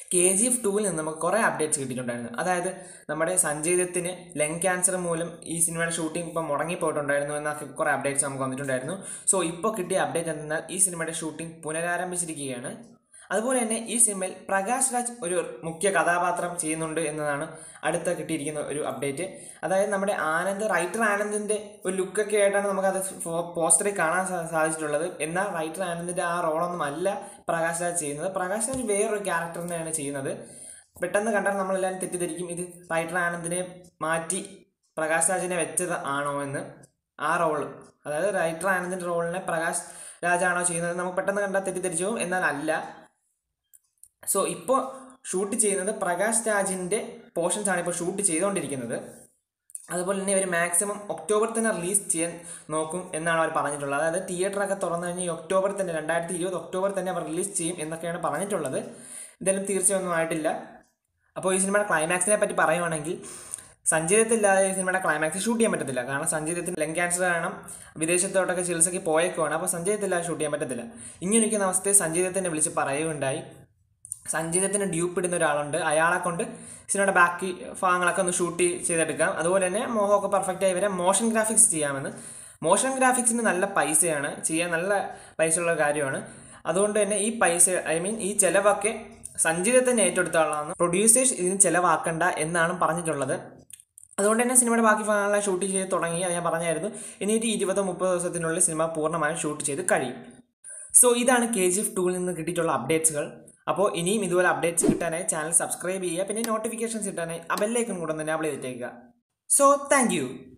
K G F ടൂവിൽ നിന്ന് നമുക്ക് കുറേ അപ്ഡേറ്റ്സ് കിട്ടിയിട്ടുണ്ടായിരുന്നു അതായത് നമ്മുടെ സഞ്ജയ് ദത്തിന് ലങ് ക്യാൻസർ മൂലം ഈ സിനിമയുടെ ഷൂട്ടിംഗ് ഇപ്പോൾ മുടങ്ങിപ്പോയിട്ടുണ്ടായിരുന്നു എന്നൊക്കെ കുറേ അപ്ഡേറ്റ്സ് നമുക്ക് വന്നിട്ടുണ്ടായിരുന്നു സോ ഇപ്പോൾ കിട്ടിയ അപ്ഡേറ്റ് എന്നാൽ ഈ സിനിമയുടെ ഷൂട്ടിംഗ് പുനരാരംഭിച്ചിരിക്കുകയാണ് അതുപോലെ തന്നെ ഈ സിനിമയിൽ പ്രകാശ് രാജ് ഒരു മുഖ്യ കഥാപാത്രം ചെയ്യുന്നുണ്ട് എന്നതാണ് അടുത്ത കിട്ടിയിരിക്കുന്ന ഒരു അപ്ഡേറ്റ് അതായത് നമ്മുടെ ആനന്ദ് റൈറ്റർ ആനന്ദിൻ്റെ ഒരു ലുക്കൊക്കെ ആയിട്ടാണ് നമുക്കത് പോസ്റ്ററിൽ കാണാൻ സാ- സാധിച്ചിട്ടുള്ളത് എന്നാൽ റൈറ്റർ ആനന്ദിൻ്റെ ആ റോളൊന്നും അല്ല പ്രകാശ് രാജ് ചെയ്യുന്നത് പ്രകാശ് രാജ് വേറൊരു ക്യാരക്ടറിനെയാണ് ചെയ്യുന്നത് പെട്ടെന്ന് കണ്ടാൽ നമ്മളെല്ലാവരും തെറ്റിദ്ധരിക്കും ഇത് റൈറ്റർ ആനന്ദിനെ മാറ്റി പ്രകാശ് രാജിനെ വെച്ചത് ആണോ എന്ന് ആ റോള് അതായത് റൈറ്റർ ആനന്ദിൻ്റെ റോളിനെ പ്രകാശ് രാജാണോ ചെയ്യുന്നത് നമുക്ക് പെട്ടെന്ന് കണ്ടാൽ തെറ്റിദ്ധരിച്ചു പോകും എന്നാൽ അല്ല സോ ഇപ്പോൾ ഷൂട്ട് ചെയ്യുന്നത് പ്രകാശ് രാജിൻ്റെ പോർഷൻസ് ആണ് ഇപ്പോൾ ഷൂട്ട് ചെയ്തുകൊണ്ടിരിക്കുന്നത് അതുപോലെ തന്നെ ഇവർ മാക്സിമം ഒക്ടോബർ തന്നെ റിലീസ് ചെയ്യാൻ നോക്കും എന്നാണ് അവർ പറഞ്ഞിട്ടുള്ളത് അതായത് തിയേറ്ററൊക്കെ തുറന്നു കഴിഞ്ഞാൽ ഈ ഒക്ടോബർ തന്നെ രണ്ടായിരത്തി ഇരുപത് ഒക്ടോബർ തന്നെ അവർ റിലീസ് ചെയ്യും എന്നൊക്കെയാണ് പറഞ്ഞിട്ടുള്ളത് എന്തായാലും തീർച്ചയൊന്നും ആയിട്ടില്ല അപ്പോൾ ഈ സിനിമയുടെ ക്ലൈമാക്സിനെ പറ്റി പറയുവാണെങ്കിൽ സഞ്ജീതത്തില്ലാതെ ഈ സിനിമയുടെ ക്ലൈമാക്സ് ഷൂട്ട് ചെയ്യാൻ പറ്റത്തില്ല കാരണം സഞ്ജീതത്തിന് ലങ് ക്യാൻസർ കാരണം വിദേശത്തോട്ടൊക്കെ ചികിത്സയ്ക്ക് പോയേക്കുവാണ് അപ്പോൾ സഞ്ജയത്തില്ലാതെ ഷൂട്ട് ചെയ്യാൻ പറ്റത്തില്ല ഇങ്ങനെയൊരിക്കുന്ന അവസ്ഥയിൽ സഞ്ജീതത്തിനെ വിളിച്ച് പറയുകയുണ്ടായി സംഗീതത്തിന് ഡ്യൂപ്പ് ഇടുന്ന ഒരാളുണ്ട് അയാളെ കൊണ്ട് സിനിമയുടെ ബാക്കി ഭാഗങ്ങളൊക്കെ ഒന്ന് ഷൂട്ട് ചെയ്തെടുക്കാം അതുപോലെ തന്നെ മോഹമൊക്കെ പെർഫെക്റ്റ് ആയി വരാം മോഷൻ ഗ്രാഫിക്സ് ചെയ്യാമെന്ന് മോഷൻ ഗ്രാഫിക്സിന് നല്ല പൈസയാണ് ചെയ്യാൻ നല്ല പൈസയുള്ള കാര്യമാണ് അതുകൊണ്ട് തന്നെ ഈ പൈസ ഐ മീൻ ഈ ചിലവൊക്കെ സഞ്ജീതത്തിന് ഏറ്റെടുത്തോളാം പ്രൊഡ്യൂസേഴ്സ് ഇതിന് ചിലവാക്കണ്ട എന്നാണ് പറഞ്ഞിട്ടുള്ളത് അതുകൊണ്ട് തന്നെ സിനിമയുടെ ബാക്കി ഭാഗങ്ങളെ ഷൂട്ട് ചെയ്ത് തുടങ്ങി അത് ഞാൻ പറഞ്ഞായിരുന്നു ഇനി ഒരു ഇരുപതോ മുപ്പതോ ദിവസത്തിനുള്ളിൽ സിനിമ പൂർണ്ണമായും ഷൂട്ട് ചെയ്ത് കഴിയും സോ ഇതാണ് കെ ജി എഫ് ടൂവിൽ നിന്ന് കിട്ടിയിട്ടുള്ള അപ്ഡേറ്റ്സുകൾ അപ്പോൾ ഇനിയും ഇതുപോലെ അപ്ഡേറ്റ്സ് കിട്ടാനായി ചാനൽ സബ്സ്ക്രൈബ് ചെയ്യുക പിന്നെ നോട്ടിഫിക്കേഷൻസ് കിട്ടാനായി ആ ബെല്ലൈക്കൺ കൂടെ ഒന്ന് എനാബിൾ ചെയ്തിട്ടേക്കുക സോ താങ്ക് യു